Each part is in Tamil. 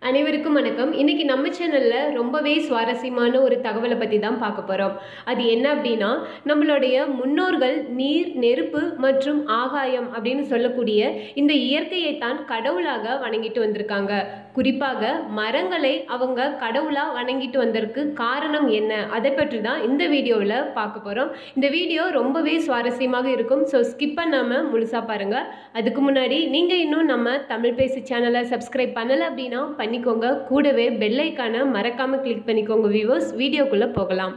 அனைவருக்கும் வணக்கம் இன்னைக்கு நம்ம சேனல்ல ரொம்பவே சுவாரஸ்யமான ஒரு தகவலை பத்தி தான் பார்க்க போறோம் அது என்ன அப்படின்னா நம்மளுடைய முன்னோர்கள் நீர் நெருப்பு மற்றும் ஆகாயம் அப்படின்னு சொல்லக்கூடிய இந்த இயற்கையை தான் கடவுளாக வணங்கிட்டு வந்திருக்காங்க குறிப்பாக மரங்களை அவங்க கடவுளா வணங்கிட்டு வந்ததற்கு காரணம் என்ன அதை பற்றி தான் இந்த வீடியோவில் பார்க்க போறோம் இந்த வீடியோ ரொம்பவே சுவாரஸ்யமாக இருக்கும் ஸோ ஸ்கிப் பண்ணாம முழுசா பாருங்க அதுக்கு முன்னாடி நீங்க இன்னும் நம்ம தமிழ் பேசி சேனலை சப்ஸ்கிரைப் பண்ணல அப்படின்னா பண்ணிக்கோங்க கூடவே பெல் ஐக்கானை மறக்காம கிளிக் பண்ணிக்கோங்க வியூவர்ஸ் வீடியோக்குள்ள போகலாம்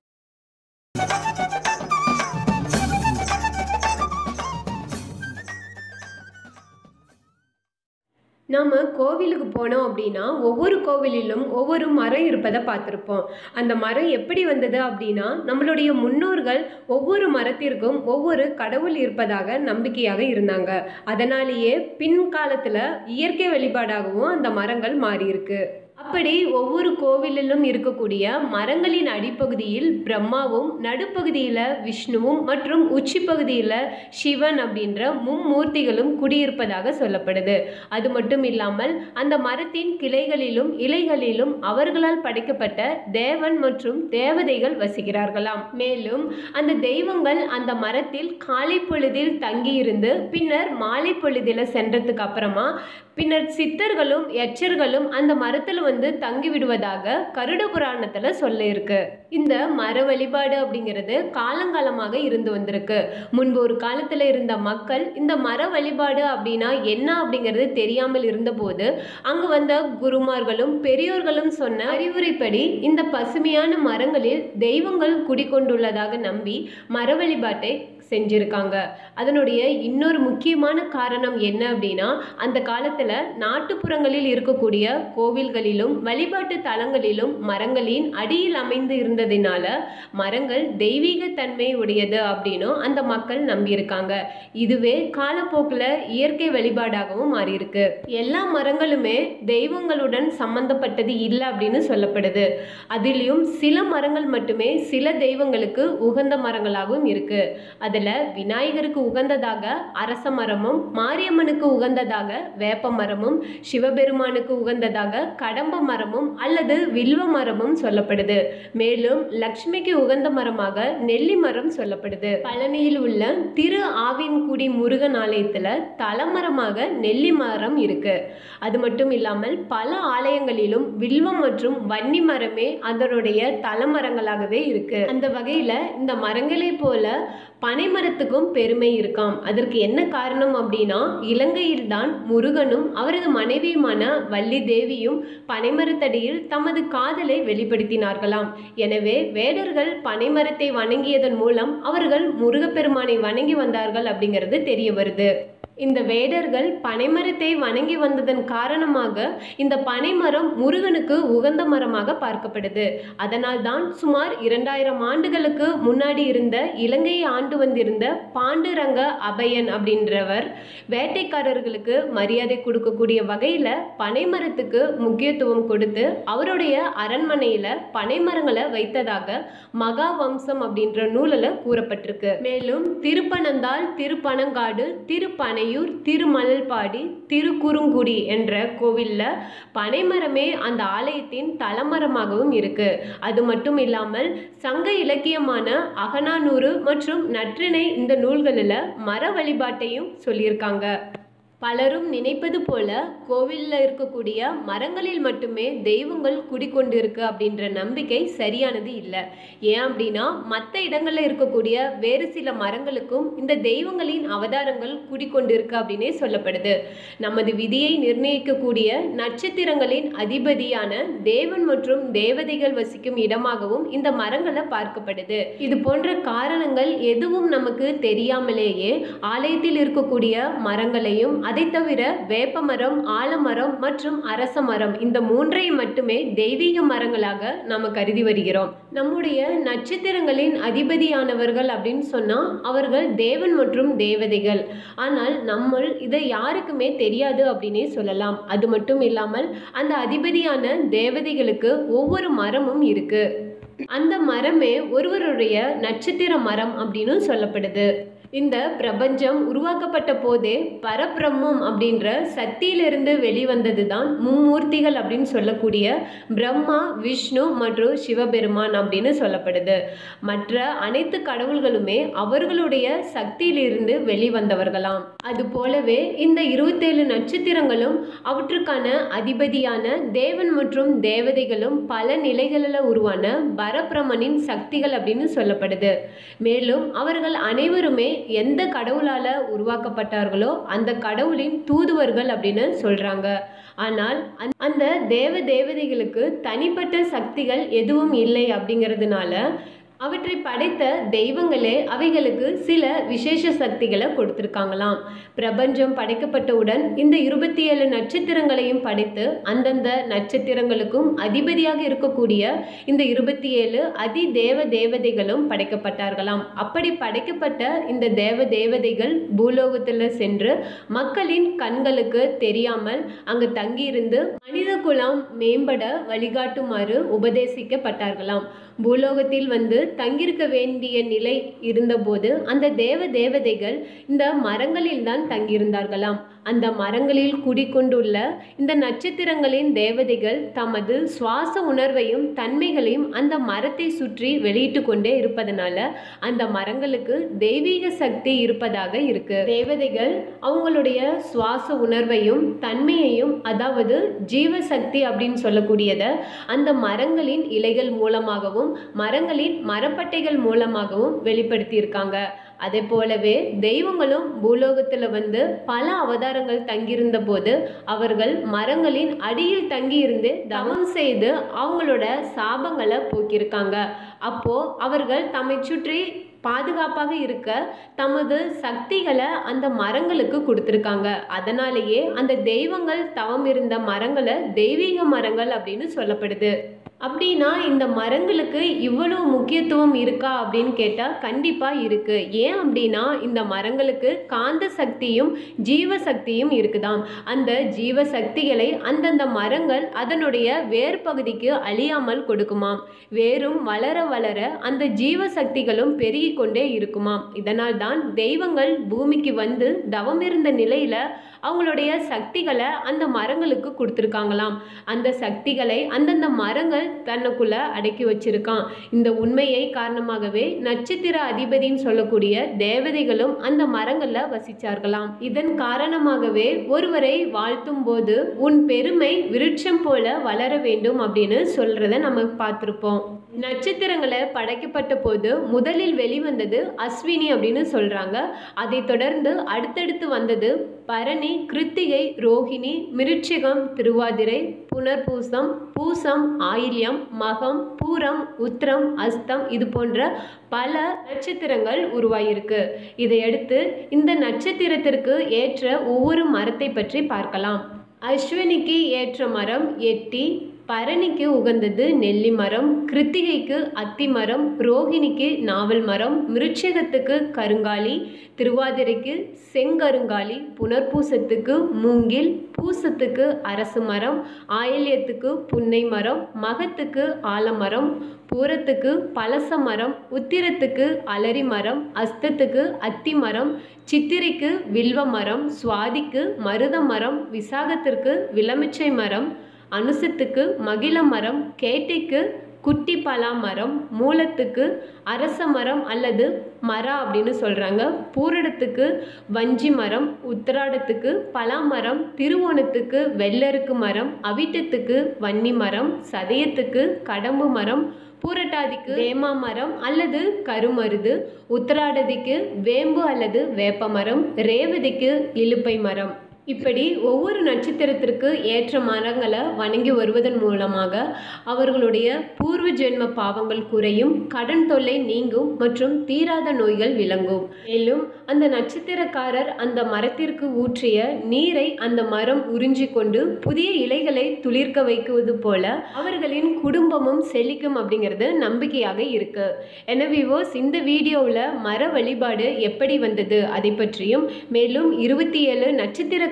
நாம் கோவிலுக்கு போனோம் அப்படின்னா ஒவ்வொரு கோவிலிலும் ஒவ்வொரு மரம் இருப்பதை பார்த்துருப்போம் அந்த மரம் எப்படி வந்தது அப்படின்னா நம்மளுடைய முன்னோர்கள் ஒவ்வொரு மரத்திற்கும் ஒவ்வொரு கடவுள் இருப்பதாக நம்பிக்கையாக இருந்தாங்க அதனாலேயே பின்காலத்தில் இயற்கை வழிபாடாகவும் அந்த மரங்கள் மாறியிருக்கு அப்படி ஒவ்வொரு கோவிலிலும் இருக்கக்கூடிய மரங்களின் அடிப்பகுதியில் பிரம்மாவும் நடுப்பகுதியில் விஷ்ணுவும் மற்றும் உச்சி பகுதியில் சிவன் அப்படின்ற மும்மூர்த்திகளும் குடியிருப்பதாக சொல்லப்படுது அது மட்டும் இல்லாமல் அந்த மரத்தின் கிளைகளிலும் இலைகளிலும் அவர்களால் படைக்கப்பட்ட தேவன் மற்றும் தேவதைகள் வசிக்கிறார்களாம் மேலும் அந்த தெய்வங்கள் அந்த மரத்தில் காலை பொழுதில் தங்கியிருந்து பின்னர் மாலை பொழுதில் சென்றதுக்கு அப்புறமா பின்னர் சித்தர்களும் எச்சர்களும் அந்த மரத்தில் வந்து தங்கி விடுவதாக கருட புராணத்தில் சொல்லியிருக்கு இந்த மர வழிபாடு அப்படிங்கிறது காலங்காலமாக இருந்து வந்திருக்கு முன்பு ஒரு காலத்தில் இருந்த மக்கள் இந்த மர வழிபாடு அப்படின்னா என்ன அப்படிங்கிறது தெரியாமல் இருந்தபோது அங்கு வந்த குருமார்களும் பெரியோர்களும் சொன்ன அறிவுரைப்படி இந்த பசுமையான மரங்களில் தெய்வங்கள் குடிக்கொண்டுள்ளதாக நம்பி மர வழிபாட்டை செஞ்சுருக்காங்க அதனுடைய இன்னொரு முக்கியமான காரணம் என்ன அப்படின்னா அந்த காலத்தில் நாட்டுப்புறங்களில் இருக்கக்கூடிய கோவில்களிலும் வழிபாட்டு தலங்களிலும் மரங்களின் அடியில் அமைந்து இருந்ததினால மரங்கள் தெய்வீக தன்மை உடையது அப்படின்னும் அந்த மக்கள் நம்பியிருக்காங்க இதுவே காலப்போக்கில் இயற்கை வழிபாடாகவும் மாறியிருக்கு எல்லா மரங்களுமே தெய்வங்களுடன் சம்பந்தப்பட்டது இல்லை அப்படின்னு சொல்லப்படுது அதிலும் சில மரங்கள் மட்டுமே சில தெய்வங்களுக்கு உகந்த மரங்களாகவும் இருக்கு அதில் விநாயகருக்கு உகந்ததாக அரச மரமும் மாரியம்மனுக்கு உகந்ததாக வேப்ப மரமும் சிவபெருமானுக்கு உகந்ததாக கடம்ப மரமும் அல்லது வில்வ மரமும் சொல்லப்படுது மேலும் லக்ஷ்மிக்கு உகந்த மரமாக நெல்லி மரம் சொல்லப்படுது பழனியில் உள்ள திரு ஆவின்குடி முருகன் ஆலயத்தில் தலமரமாக நெல்லி மரம் இருக்கு அது மட்டும் இல்லாமல் பல ஆலயங்களிலும் வில்வம் மற்றும் வன்னி மரமே அதனுடைய தலமரங்களாகவே இருக்கு அந்த வகையில் இந்த மரங்களை போல பனைமரத்துக்கும் பெருமை இருக்காம் அதற்கு என்ன காரணம் அப்படின்னா இலங்கையில்தான் முருகனும் அவரது மனைவியுமான வள்ளி தேவியும் பனைமரத்தடியில் தமது காதலை வெளிப்படுத்தினார்களாம் எனவே வேடர்கள் பனைமரத்தை வணங்கியதன் மூலம் அவர்கள் முருகப்பெருமானை வணங்கி வந்தார்கள் அப்படிங்கிறது தெரிய வருது இந்த வேடர்கள் பனைமரத்தை வணங்கி வந்ததன் காரணமாக இந்த பனைமரம் முருகனுக்கு உகந்த மரமாக பார்க்கப்படுது அதனால் தான் சுமார் இரண்டாயிரம் ஆண்டுகளுக்கு முன்னாடி இருந்த இலங்கையை ஆண்டு வந்திருந்த பாண்டுரங்க அபயன் அப்படின்றவர் வேட்டைக்காரர்களுக்கு மரியாதை கொடுக்கக்கூடிய வகையில் பனைமரத்துக்கு முக்கியத்துவம் கொடுத்து அவருடைய அரண்மனையில் பனைமரங்களை வைத்ததாக மகாவம்சம் அப்படின்ற நூலில் கூறப்பட்டிருக்கு மேலும் திருப்பனந்தாள் திருப்பனங்காடு திருப்பனை பனையூர் திருமலல்பாடி திருக்குறுங்குடி என்ற கோவிலில் பனைமரமே அந்த ஆலயத்தின் தலமரமாகவும் இருக்கு அது மட்டும் இல்லாமல் சங்க இலக்கியமான அகனானூறு மற்றும் நற்றிணை இந்த நூல்களில் மர வழிபாட்டையும் சொல்லியிருக்காங்க பலரும் நினைப்பது போல கோவிலில் இருக்கக்கூடிய மரங்களில் மட்டுமே தெய்வங்கள் குடிக்கொண்டிருக்கு அப்படின்ற நம்பிக்கை சரியானது இல்லை ஏன் அப்படின்னா மற்ற இடங்களில் இருக்கக்கூடிய வேறு சில மரங்களுக்கும் இந்த தெய்வங்களின் அவதாரங்கள் குடிக்கொண்டிருக்கு அப்படின்னே சொல்லப்படுது நமது விதியை நிர்ணயிக்கக்கூடிய நட்சத்திரங்களின் அதிபதியான தேவன் மற்றும் தேவதைகள் வசிக்கும் இடமாகவும் இந்த மரங்களை பார்க்கப்படுது இது போன்ற காரணங்கள் எதுவும் நமக்கு தெரியாமலேயே ஆலயத்தில் இருக்கக்கூடிய மரங்களையும் அதை தவிர வேப்பமரம் ஆலமரம் மற்றும் அரச மரம் இந்த மூன்றையும் மட்டுமே தெய்வீக மரங்களாக நாம் கருதி வருகிறோம் நம்முடைய நட்சத்திரங்களின் அதிபதியானவர்கள் அப்படின்னு சொன்னால் அவர்கள் தேவன் மற்றும் தேவதைகள் ஆனால் நம்ம இதை யாருக்குமே தெரியாது அப்படின்னே சொல்லலாம் அது மட்டும் இல்லாமல் அந்த அதிபதியான தேவதைகளுக்கு ஒவ்வொரு மரமும் இருக்கு அந்த மரமே ஒருவருடைய நட்சத்திர மரம் அப்படின்னு சொல்லப்படுது இந்த பிரபஞ்சம் உருவாக்கப்பட்ட போதே பரபிரம்மம் அப்படின்ற சக்தியிலிருந்து வெளிவந்தது தான் மும்மூர்த்திகள் அப்படின்னு சொல்லக்கூடிய பிரம்மா விஷ்ணு மற்றும் சிவபெருமான் அப்படின்னு சொல்லப்படுது மற்ற அனைத்து கடவுள்களுமே அவர்களுடைய சக்தியிலிருந்து வெளிவந்தவர்களாம் அது போலவே இந்த இருபத்தேழு நட்சத்திரங்களும் அவற்றுக்கான அதிபதியான தேவன் மற்றும் தேவதைகளும் பல நிலைகளில் உருவான பரபிரமனின் சக்திகள் அப்படின்னு சொல்லப்படுது மேலும் அவர்கள் அனைவருமே எந்த கடவுளால் உருவாக்கப்பட்டார்களோ அந்த கடவுளின் தூதுவர்கள் அப்படின்னு சொல்கிறாங்க ஆனால் அந்த- அந்த தேவ தேவதைகளுக்கு தனிப்பட்ட சக்திகள் எதுவும் இல்லை அப்படிங்கிறதுனால அவற்றை படைத்த தெய்வங்களே அவைகளுக்கு சில விசேஷ சக்திகளை கொடுத்துருக்காங்களாம் பிரபஞ்சம் படைக்கப்பட்டவுடன் இந்த இருபத்தி ஏழு நட்சத்திரங்களையும் படைத்து அந்தந்த நட்சத்திரங்களுக்கும் அதிபதியாக இருக்கக்கூடிய இந்த இருபத்தி ஏழு அதி தேவ தேவதைகளும் படைக்கப்பட்டார்களாம் அப்படி படைக்கப்பட்ட இந்த தேவ தேவதைகள் பூலோகத்தில் சென்று மக்களின் கண்களுக்கு தெரியாமல் அங்கு தங்கியிருந்து மனித குலம் மேம்பட வழிகாட்டுமாறு உபதேசிக்கப்பட்டார்களாம் பூலோகத்தில் வந்து தங்கியிருக்க வேண்டிய நிலை இருந்தபோது அந்த தேவ தேவதைகள் இந்த மரங்களில் தான் தங்கியிருந்தார்களாம் அந்த மரங்களில் குடிக்கொண்டுள்ள இந்த நட்சத்திரங்களின் தேவதைகள் தமது சுவாச உணர்வையும் தன்மைகளையும் அந்த மரத்தை சுற்றி வெளியிட்டு கொண்டே இருப்பதனால அந்த மரங்களுக்கு தெய்வீக சக்தி இருப்பதாக இருக்கு தேவதைகள் அவங்களுடைய சுவாச உணர்வையும் தன்மையையும் அதாவது ஜீவசக்தி அப்படின்னு சொல்லக்கூடியதை அந்த மரங்களின் இலைகள் மூலமாகவும் மரங்களின் மரப்பட்டைகள் மூலமாகவும் வெளிப்படுத்தியிருக்காங்க அதே போலவே தெய்வங்களும் பூலோகத்தில் வந்து பல அவதாரங்கள் தங்கியிருந்த போது அவர்கள் மரங்களின் அடியில் தங்கியிருந்து தவம் செய்து அவங்களோட சாபங்களை போக்கியிருக்காங்க அப்போ அவர்கள் தம்மை சுற்றி பாதுகாப்பாக இருக்க தமது சக்திகளை அந்த மரங்களுக்கு கொடுத்துருக்காங்க அதனாலேயே அந்த தெய்வங்கள் தவம் இருந்த மரங்களை தெய்வீக மரங்கள் அப்படின்னு சொல்லப்படுது அப்படின்னா இந்த மரங்களுக்கு இவ்வளவு முக்கியத்துவம் இருக்கா அப்படின்னு கேட்டால் கண்டிப்பாக இருக்குது ஏன் அப்படின்னா இந்த மரங்களுக்கு காந்த சக்தியும் ஜீவ சக்தியும் இருக்குதாம் அந்த ஜீவ சக்திகளை அந்தந்த மரங்கள் அதனுடைய வேர் பகுதிக்கு அழியாமல் கொடுக்குமாம் வேரும் வளர வளர அந்த ஜீவ சக்திகளும் பெருகி கொண்டே இருக்குமாம் இதனால் தான் தெய்வங்கள் பூமிக்கு வந்து தவம் இருந்த நிலையில அவங்களுடைய சக்திகளை அந்த மரங்களுக்கு கொடுத்துருக்காங்களாம் அந்த சக்திகளை அந்தந்த மரங்கள் தன்னுக்குள்ள அடக்கி வச்சிருக்கான் இந்த உண்மையை காரணமாகவே நட்சத்திர அதிபதின்னு சொல்லக்கூடிய தேவதைகளும் அந்த மரங்கள்ல வசிச்சார்களாம் இதன் காரணமாகவே ஒருவரை வாழ்த்தும் போது உன் பெருமை விருட்சம் போல வளர வேண்டும் அப்படின்னு சொல்றத நம்ம பார்த்திருப்போம் நட்சத்திரங்களை படைக்கப்பட்ட போது முதலில் வெளிவந்தது அஸ்வினி அப்படின்னு சொல்றாங்க அதை தொடர்ந்து அடுத்தடுத்து வந்தது பரணி கிருத்திகை ரோஹிணி மிருச்சிகம் திருவாதிரை புனர்பூசம் பூசம் ஆயில்யம் மகம் பூரம் உத்திரம் அஸ்தம் இது போன்ற பல நட்சத்திரங்கள் உருவாயிருக்கு இதையடுத்து இந்த நட்சத்திரத்திற்கு ஏற்ற ஒவ்வொரு மரத்தை பற்றி பார்க்கலாம் அஸ்வினிக்கு ஏற்ற மரம் எட்டி பரணிக்கு உகந்தது நெல்லி மரம் கிருத்திகைக்கு அத்தி மரம் ரோகிணிக்கு நாவல் மரம் மிருட்சகத்துக்கு கருங்காலி திருவாதிரைக்கு செங்கருங்காலி புனர்பூசத்துக்கு மூங்கில் பூசத்துக்கு அரசு மரம் ஆயில்யத்துக்கு புன்னை மரம் மகத்துக்கு ஆலமரம் பூரத்துக்கு பலச மரம் உத்திரத்துக்கு அலரி மரம் அஸ்தத்துக்கு அத்தி மரம் சித்திரைக்கு வில்வ மரம் சுவாதிக்கு மருத மரம் விசாகத்திற்கு விளமிச்சை மரம் அனுசத்துக்கு மகிழ மரம் கேட்டைக்கு குட்டி பலா மரம் மூலத்துக்கு அரச மரம் அல்லது மரா அப்படின்னு சொல்கிறாங்க பூரடத்துக்கு வஞ்சி மரம் உத்திராடத்துக்கு பலா மரம் திருவோணத்துக்கு வெள்ளருக்கு மரம் அவிட்டத்துக்கு வன்னி மரம் சதயத்துக்கு கடம்பு மரம் பூரட்டாதிக்கு வேமா மரம் அல்லது கருமருது உத்திராடதிக்கு வேம்பு அல்லது வேப்ப மரம் ரேவதிக்கு இலுப்பை மரம் இப்படி ஒவ்வொரு நட்சத்திரத்திற்கு ஏற்ற மரங்களை வணங்கி வருவதன் மூலமாக அவர்களுடைய பூர்வ ஜென்ம பாவங்கள் குறையும் கடன் தொல்லை நீங்கும் மற்றும் தீராத நோய்கள் விளங்கும் மேலும் அந்த நட்சத்திரக்காரர் அந்த மரத்திற்கு ஊற்றிய நீரை அந்த மரம் உறிஞ்சி கொண்டு புதிய இலைகளை துளிர்க்க வைக்குவது போல அவர்களின் குடும்பமும் செழிக்கும் அப்படிங்கிறது நம்பிக்கையாக இருக்கு எனவே விவோஸ் இந்த வீடியோவில் மர வழிபாடு எப்படி வந்தது அதை பற்றியும் மேலும் இருபத்தி ஏழு நட்சத்திர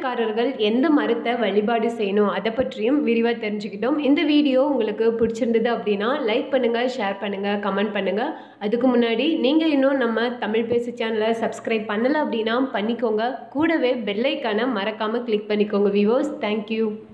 கோவில்காரர்கள் எந்த மரத்தை வழிபாடு செய்யணும் அதை பற்றியும் விரிவாக தெரிஞ்சுக்கிட்டோம் இந்த வீடியோ உங்களுக்கு பிடிச்சிருந்தது அப்படின்னா லைக் பண்ணுங்கள் ஷேர் பண்ணுங்கள் கமெண்ட் பண்ணுங்கள் அதுக்கு முன்னாடி நீங்கள் இன்னும் நம்ம தமிழ் பேசு சேனலை சப்ஸ்கிரைப் பண்ணலை அப்படின்னா பண்ணிக்கோங்க கூடவே பெல்லைக்கான மறக்காமல் கிளிக் பண்ணிக்கோங்க விவோஸ் தேங்க்யூ